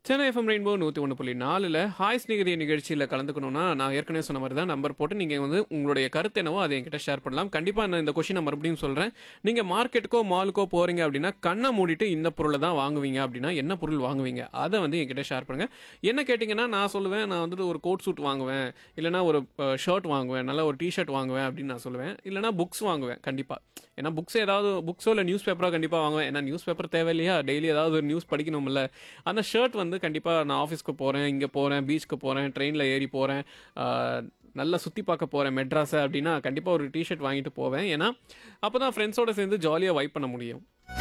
Chennai FM rainbow நூற்றி ஒன்று புள்ளி நாலில் ஹாய் ஸ்நேகிதி நிகழ்ச்சியில் கலந்துக்கணும்னா நான் ஏற்கனவே சொன்ன மாதிரி தான் நம்பர் போட்டு நீங்கள் வந்து உங்களுடைய கருத்து என்னவோ அதை என்கிட்ட ஷேர் பண்ணலாம் கண்டிப்பாக நான் இந்த கொஷினை மறுபடியும் சொல்கிறேன் நீங்கள் மார்க்கெட்டுக்கோ மாலுக்கோ போகிறீங்க அப்படின்னா கண்ணை மூடிட்டு இந்த பொருளை தான் வாங்குவீங்க அப்படின்னா என்ன பொருள் வாங்குவீங்க அதை வந்து என்கிட்ட ஷேர் பண்ணுங்கள் என்ன கேட்டிங்கன்னா நான் சொல்லுவேன் நான் வந்துட்டு ஒரு கோட் சூட் வாங்குவேன் இல்லைனா ஒரு ஷர்ட் வாங்குவேன் நல்ல ஒரு டிஷர்ட் வாங்குவேன் அப்படின்னு நான் சொல்லுவேன் இல்லைனா புக்ஸ் வாங்குவேன் கண்டிப்பாக ஏன்னா புக்ஸ் ஏதாவது புக்ஸோ இல்லை நியூஸ் பேப்பரோ கண்டிப்பாக வாங்குவேன் ஏன்னா நியூஸ் பேப்பர் தேவையில்லையா டெய்லி ஏதாவது ஒரு நியூஸ் படிக்கணும்ல அந்த ஷர்ட் வந்து கண்டிப்பாக நான் ஆஃபீஸ்க்கு போகிறேன் இங்கே போகிறேன் பீச்சுக்கு போகிறேன் ட்ரெயினில் ஏறி போகிறேன் நல்லா சுற்றி பார்க்க போகிறேன் மெட்ராஸை அப்படின்னா கண்டிப்பாக ஒரு டிஷர்ட் வாங்கிட்டு போவேன் ஏன்னா அப்போ தான் ஃப்ரெண்ட்ஸோட சேர்ந்து ஜாலியாக வைப் பண்ண முடியும்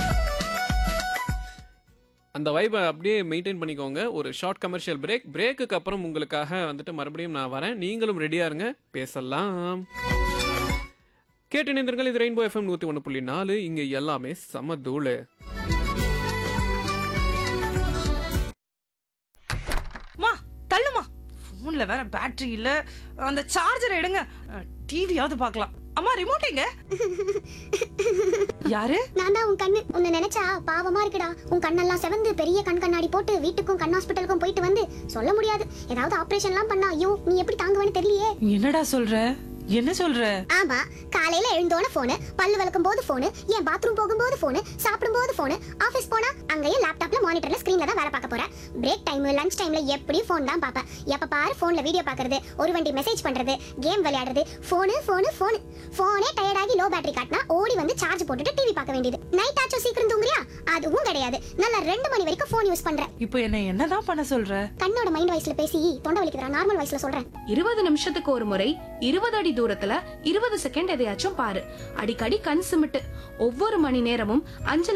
அந்த வைபை அப்படியே மெயின்டைன் பண்ணிக்கோங்க ஒரு ஷார்ட் கமர்ஷியல் பிரேக் பிரேக்குக்கு அப்புறம் உங்களுக்காக வந்துட்டு மறுபடியும் நான் வரேன் நீங்களும் ரெடியாக இருங்க பேசலாம் கேட்டு நின்றங்கள் இது ரெயின்போ எஃப்எம் நூற்றி ஒன்று புள்ளி நாலு இங்கே எல்லாமே சம தூளு மா தள்ளுமா ஃபோன்ல வேற பேட்டரி இல்ல அந்த சார்ஜர் எடுங்க டிவியாவது பார்க்கலாம் அம்மா ரிமோட் எங்க யாரு நான் தான் உன் கண்ணு உன்னை நினைச்சா பாவமா இருக்குடா உன் கண்ணெல்லாம் செவந்து பெரிய கண் கண்ணாடி போட்டு வீட்டுக்கும் கண் ஹாஸ்பிட்டலுக்கும் போயிட்டு வந்து சொல்ல முடியாது ஏதாவது ஆபரேஷன்லாம் பண்ணா ஐயோ நீ எப்படி தாங்குவேன்னு தெரியலையே என்னடா சொல்ற என்ன சொல்ற ஆமா காலையில எழுந்தோன போனு பல்லு விளக்கும் போது போனு என் பாத்ரூம் போகும்போது போனு சாப்பிடும்போது போனு ஆபீஸ் போனா அங்கேயும் லேப்டாப்ல மானிட்டர்ல ஸ்கிரீன்ல தான் வேலை பார்க்க போறேன் பிரேக் டைம் லஞ்ச் டைம்ல எப்படியும் ஃபோன் தான் பார்ப்பேன் எப்ப பாரு போன்ல வீடியோ பார்க்கறது ஒரு வண்டி மெசேஜ் பண்றது கேம் விளையாடுறது போனு போனு போனு போனே டயர்டாகி லோ பேட்டரி காட்டினா ஓடி வந்து சார்ஜ் போட்டுட்டு டிவி பார்க்க வேண்டியது நைட் ஆச்சும் சீக்கிரம் தூங்குறியா அதுவும் கிடையாது நல்லா ரெண்டு மணி வரைக்கும் ஃபோன் யூஸ் பண்றேன் இப்போ என்ன என்னதான் பண்ண சொல்ற கண்ணோட மைண்ட் வாய்ஸ்ல பேசி தொண்டை வலிக்குதுடா நார்மல் வாய்ஸ்ல சொல்றேன் இருபது நிமிஷத்துக்கு ஒரு முறை இருபது அடி தூரத்துல இருபது செகண்ட் எதையாச்சும் பாரு அடிக்கடி கண் சிமிட்டு ஒவ்வொரு மணி நேரமும் அஞ்சு